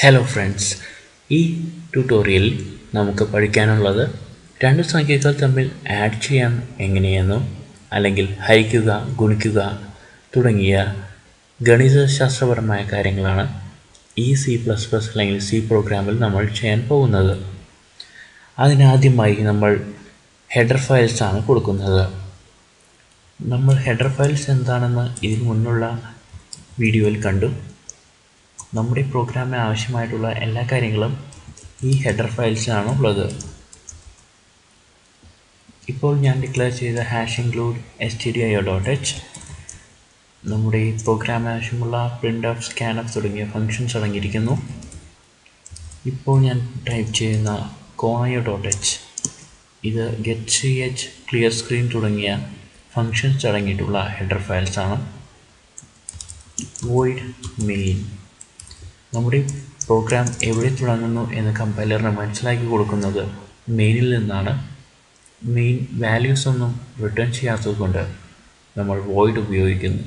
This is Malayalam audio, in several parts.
ഹലോ ഫ്രണ്ട്സ് ഈ ട്യൂട്ടോറിയലിൽ നമുക്ക് പഠിക്കാനുള്ളത് രണ്ട് സംഖ്യകൾ തമ്മിൽ ആഡ് ചെയ്യാൻ എങ്ങനെയെന്നും അല്ലെങ്കിൽ ഹരിക്കുക ഗുണിക്കുക തുടങ്ങിയ ഗണിതശാസ്ത്രപരമായ കാര്യങ്ങളാണ് ഈ സി പ്ലസ് പ്ലസ് അല്ലെങ്കിൽ സി പ്രോഗ്രാമിൽ നമ്മൾ ചെയ്യാൻ പോകുന്നത് അതിനാദ്യമായി നമ്മൾ ഹെഡർ ഫയൽസ് ആണ് കൊടുക്കുന്നത് നമ്മൾ ഹെഡർ ഫയൽസ് എന്താണെന്ന് ഇതിനു മുന്നുള്ള വീഡിയോയിൽ കണ്ടു നമ്മുടെ പ്രോഗ്രാമിന് ആവശ്യമായിട്ടുള്ള എല്ലാ കാര്യങ്ങളും ഈ ഹെഡർ ഫയൽസിലാണ് ഉള്ളത് ഇപ്പോൾ ഞാൻ ഡിക്ലെയർ ചെയ്ത hash include S T D I dot H നമ്മുടെ ഈ പ്രോഗ്രാമിന് ആവശ്യമുള്ള പ്രിൻ്റ് ഓഫ് സ്കാൻ ഓഫ് തുടങ്ങിയ ഫങ്ഷൻസ് അടങ്ങിയിരിക്കുന്നു ഇപ്പോൾ ഞാൻ ടൈപ്പ് ചെയ്യുന്ന കോണയോ ഡോട്ട് എച്ച് ഇത് get C H clear screen തുടങ്ങിയ ഫങ്ഷൻസ് അടങ്ങിയിട്ടുള്ള ഹെഡർ ഫയൽസ് ആണ് വോയിഡ് മെയിൻ നമ്മുടെ പ്രോഗ്രാം എവിടെ തുടങ്ങുന്നു എന്ന് കമ്പൈലറിന് മനസ്സിലാക്കി കൊടുക്കുന്നത് മെയിനിൽ നിന്നാണ് മെയിൻ വാല്യൂസ് ഒന്നും റിട്ടേൺ ചെയ്യാത്തത് കൊണ്ട് നമ്മൾ വോയിഡ് ഉപയോഗിക്കുന്നു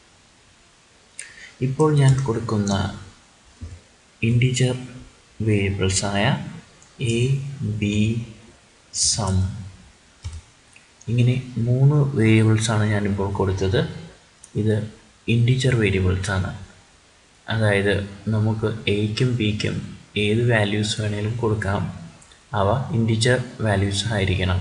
ഇപ്പോൾ ഞാൻ കൊടുക്കുന്ന ഇൻഡിജർ വേരിയബിൾസായ എ ബി സം ഇങ്ങനെ മൂന്ന് വേരിയബിൾസാണ് ഞാനിപ്പോൾ കൊടുത്തത് ഇത് ഇൻഡിജർ വേരിയബിൾസാണ് അതായത് നമുക്ക് എയ്ക്കും ബിക്കും ഏത് വാല്യൂസ് വേണേലും കൊടുക്കാം അവ ഇൻഡിജർ വാല്യൂസ് ആയിരിക്കണം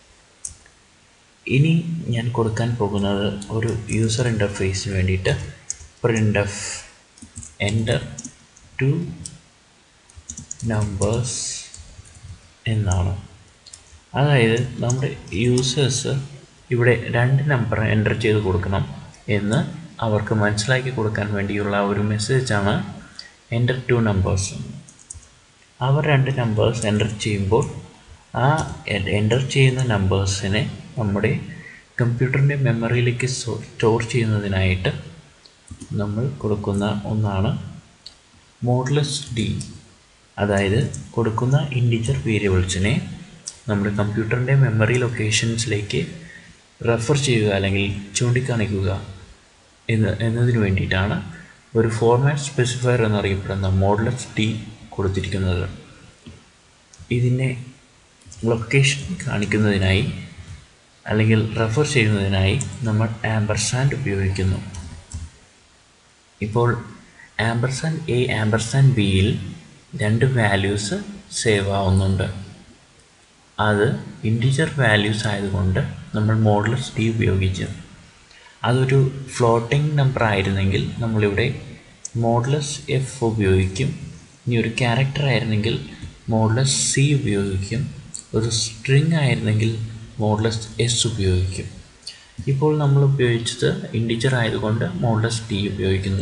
ഇനി ഞാൻ കൊടുക്കാൻ പോകുന്നത് ഒരു യൂസർ ഇൻ്റർഫേസിന് വേണ്ടിയിട്ട് print F enter two numbers എന്നാണ് അതായത് നമ്മുടെ യൂസേഴ്സ് ഇവിടെ രണ്ട് നമ്പർ എൻ്റർ ചെയ്ത് കൊടുക്കണം എന്ന് അവർക്ക് മനസ്സിലാക്കി കൊടുക്കാൻ വേണ്ടിയുള്ള ഒരു മെസ്സേജാണ് എൻ്റർ ടു നമ്പേഴ്സ് അവർ രണ്ട് നമ്പേഴ്സ് എൻ്റർ ചെയ്യുമ്പോൾ ആ എൻ്റർ ചെയ്യുന്ന നമ്പേഴ്സിനെ നമ്മുടെ കമ്പ്യൂട്ടറിൻ്റെ മെമ്മറിയിലേക്ക് സ്റ്റോർ ചെയ്യുന്നതിനായിട്ട് നമ്മൾ കൊടുക്കുന്ന ഒന്നാണ് മോഡ്ലെസ് ഡി അതായത് കൊടുക്കുന്ന ഇൻഡിജർ വേരിയബിൾസിനെ നമ്മുടെ കമ്പ്യൂട്ടറിൻ്റെ മെമ്മറി ലൊക്കേഷൻസിലേക്ക് റെഫർ ചെയ്യുക അല്ലെങ്കിൽ ചൂണ്ടിക്കാണിക്കുക എന്ന് എന്നതിന് വേണ്ടിയിട്ടാണ് ഒരു ഫോർമാറ്റ് സ്പെസിഫയർ എന്നറിയപ്പെടുന്ന മോഡലസ് ഡി കൊടുത്തിരിക്കുന്നത് ഇതിനെ ലൊക്കേഷൻ കാണിക്കുന്നതിനായി അല്ലെങ്കിൽ റെഫർ ചെയ്യുന്നതിനായി നമ്മൾ ആംബർസാൻഡ് ഉപയോഗിക്കുന്നു ഇപ്പോൾ ആംബർസാൻഡ് എ ആംബർസാൻഡ് ബിയിൽ രണ്ട് വാല്യൂസ് സേവ് ആവുന്നുണ്ട് അത് ഇൻഡിജർ വാല്യൂസ് ആയതുകൊണ്ട് നമ്മൾ മോഡലസ് ഡി ഉപയോഗിച്ചു അതൊരു ഫ്ലോട്ടിംഗ് നമ്പർ ആയിരുന്നെങ്കിൽ നമ്മളിവിടെ മോഡലസ് എഫ് ഉപയോഗിക്കും ഇനി ഒരു ക്യാരക്ടർ ആയിരുന്നെങ്കിൽ മോഡലസ് സി ഉപയോഗിക്കും ഒരു സ്ട്രിങ് ആയിരുന്നെങ്കിൽ മോഡലസ് എസ് ഉപയോഗിക്കും ഇപ്പോൾ നമ്മൾ ഉപയോഗിച്ചത് ഇൻഡിജർ ആയതുകൊണ്ട് മോഡലസ് ഡി ഉപയോഗിക്കുന്നു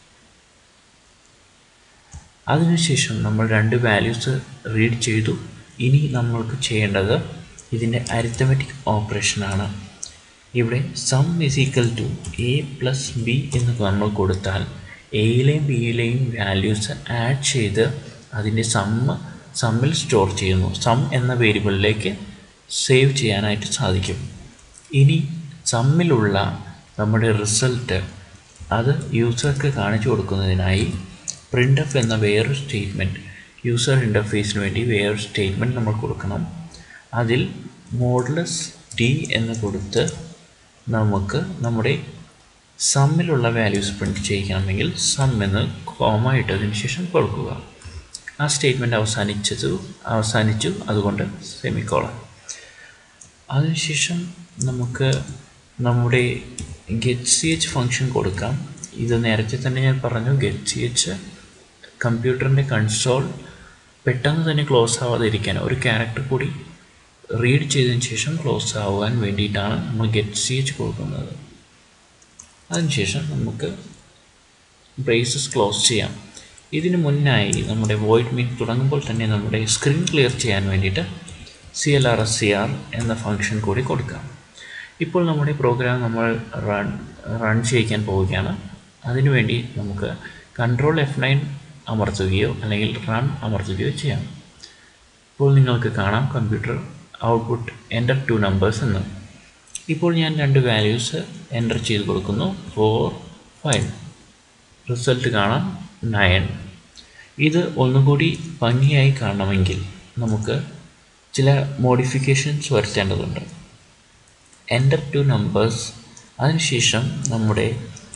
അതിനുശേഷം നമ്മൾ രണ്ട് വാല്യൂസ് റീഡ് ചെയ്തു ഇനി നമ്മൾക്ക് ചെയ്യേണ്ടത് ഇതിൻ്റെ അരിത്തമെറ്റിക് ഓപ്പറേഷനാണ് ഇവിടെ sum is equal to A plus B എന്ന് നമ്മൾ കൊടുത്താൽ എയിലെയും ബിയിലെയും വാല്യൂസ് ആഡ് ചെയ്ത് അതിൻ്റെ സമ്മ് സമ്മിൽ സ്റ്റോർ ചെയ്യുന്നു സം എന്ന വേരിയബിളിലേക്ക് സേവ് ചെയ്യാനായിട്ട് സാധിക്കും ഇനി സമ്മിലുള്ള നമ്മുടെ റിസൾട്ട് അത് യൂസർക്ക് കാണിച്ചു കൊടുക്കുന്നതിനായി പ്രിൻ്റ് എഫ് എന്ന വേറൊരു സ്റ്റേറ്റ്മെൻറ്റ് യൂസർ ഇൻ്റർഫേസിന് വേണ്ടി വേറൊരു സ്റ്റേറ്റ്മെൻറ്റ് നമ്മൾ കൊടുക്കണം അതിൽ മോഡലസ് ടി എന്ന് കൊടുത്ത് നമുക്ക് നമ്മുടെ സമ്മിലുള്ള വാല്യൂസ് പ്രിൻറ്റ് ചെയ്യിക്കണമെങ്കിൽ സം എന്ന് കോമ ഇട്ടതിന് ശേഷം കൊടുക്കുക ആ സ്റ്റേറ്റ്മെൻറ്റ് അവസാനിച്ചതു അവസാനിച്ചു അതുകൊണ്ട് സെമിക്കോളൻ അതിനുശേഷം നമുക്ക് നമ്മുടെ ഗെറ്റ് സി എച്ച് ഫങ്ഷൻ കൊടുക്കാം ഇത് നേരത്തെ തന്നെ ഞാൻ പറഞ്ഞു ഗെറ്റ് സി എച്ച് കമ്പ്യൂട്ടറിൻ്റെ കൺസോൾ പെട്ടെന്ന് തന്നെ ക്ലോസ് ആവാതിരിക്കാൻ ഒരു ക്യാരക്ടർ കൂടി റീഡ് ചെയ്തതിന് ശേഷം ക്ലോസ് ആവാൻ വേണ്ടിയിട്ടാണ് നമ്മൾ ഗെറ്റ് സി എച്ച് കൊടുക്കുന്നത് അതിനുശേഷം നമുക്ക് ബ്രേസസ് ക്ലോസ് ചെയ്യാം ഇതിന് മുന്നായി നമ്മുടെ വോയിഡ് മീൻ തുടങ്ങുമ്പോൾ തന്നെ നമ്മുടെ സ്ക്രീൻ ക്ലിയർ ചെയ്യാൻ വേണ്ടിയിട്ട് C L R S C R എന്ന ഫങ്ഷൻ കൂടി കൊടുക്കാം ഇപ്പോൾ നമ്മുടെ പ്രോഗ്രാം നമ്മൾ റൺ റൺ ചെയ്യിക്കാൻ പോവുകയാണ് അതിനുവേണ്ടി നമുക്ക് കൺട്രോൾ എഫ് നയൻ അമർത്തുകയോ അല്ലെങ്കിൽ റൺ അമർത്തുകയോ ചെയ്യാം ഇപ്പോൾ നിങ്ങൾക്ക് കാണാം computer output enter two numbers എന്ന് ഇപ്പോൾ ഞാൻ രണ്ട് വാല്യൂസ് എൻ്റർ ചെയ്ത് കൊടുക്കുന്നു ഫോർ ഫൈവ് റിസൾട്ട് കാണാം നയൻ ഇത് ഒന്നുകൂടി ഭംഗിയായി കാണണമെങ്കിൽ നമുക്ക് ചില മോഡിഫിക്കേഷൻസ് വരുത്തേണ്ടതുണ്ട് എൻ്റർ ടു നമ്പേഴ്സ് അതിനുശേഷം നമ്മുടെ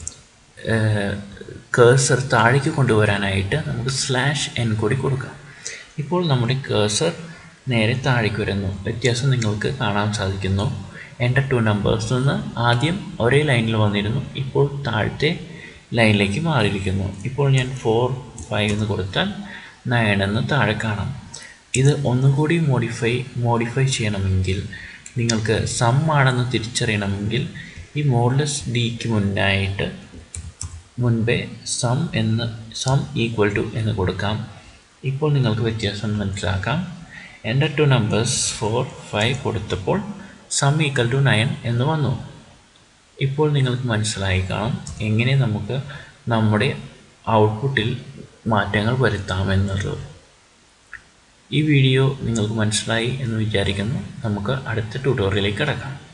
കേഴ്സർ താഴേക്ക് കൊണ്ടുവരാനായിട്ട് നമുക്ക് സ്ലാഷ് എൻ കൂടി കൊടുക്കാം ഇപ്പോൾ നമ്മുടെ കേഴ്സർ നേരെ താഴേക്ക് വരുന്നു വ്യത്യാസം നിങ്ങൾക്ക് കാണാൻ സാധിക്കുന്നു എൻ്റർ ടു നമ്പേഴ്സ് നിന്ന് ആദ്യം ഒരേ ലൈനിൽ വന്നിരുന്നു ഇപ്പോൾ താഴത്തെ ലൈനിലേക്ക് മാറിയിരിക്കുന്നു ഇപ്പോൾ ഞാൻ ഫോർ ഫൈവ് എന്ന് കൊടുത്താൽ നയൻ എന്ന് താഴെ കാണാം ഇത് ഒന്നുകൂടി മോഡിഫൈ മോഡിഫൈ ചെയ്യണമെങ്കിൽ നിങ്ങൾക്ക് സം ആണെന്ന് തിരിച്ചറിയണമെങ്കിൽ ഈ മോഡ്ലെസ് ഡിക്ക് മുന്നായിട്ട് മുൻപേ സം എന്ന് സം ഈക്വൽ ടു എന്ന് കൊടുക്കാം ഇപ്പോൾ നിങ്ങൾക്ക് വ്യത്യാസം മനസ്സിലാക്കാം enter two numbers four five കൊടുത്തപ്പോൾ സം ഈക്വൽ ടു നയൻ എന്ന് വന്നു ഇപ്പോൾ നിങ്ങൾക്ക് മനസ്സിലായി കാണും എങ്ങനെ നമുക്ക് നമ്മുടെ ഔട്ട്പുട്ടിൽ മാറ്റങ്ങൾ വരുത്താമെന്നുള്ളത് ഈ വീഡിയോ നിങ്ങൾക്ക് മനസ്സിലായി എന്ന് വിചാരിക്കുന്നു നമുക്ക് അടുത്ത ട്യൂട്ടോറിയലിലേക്ക് കിടക്കാം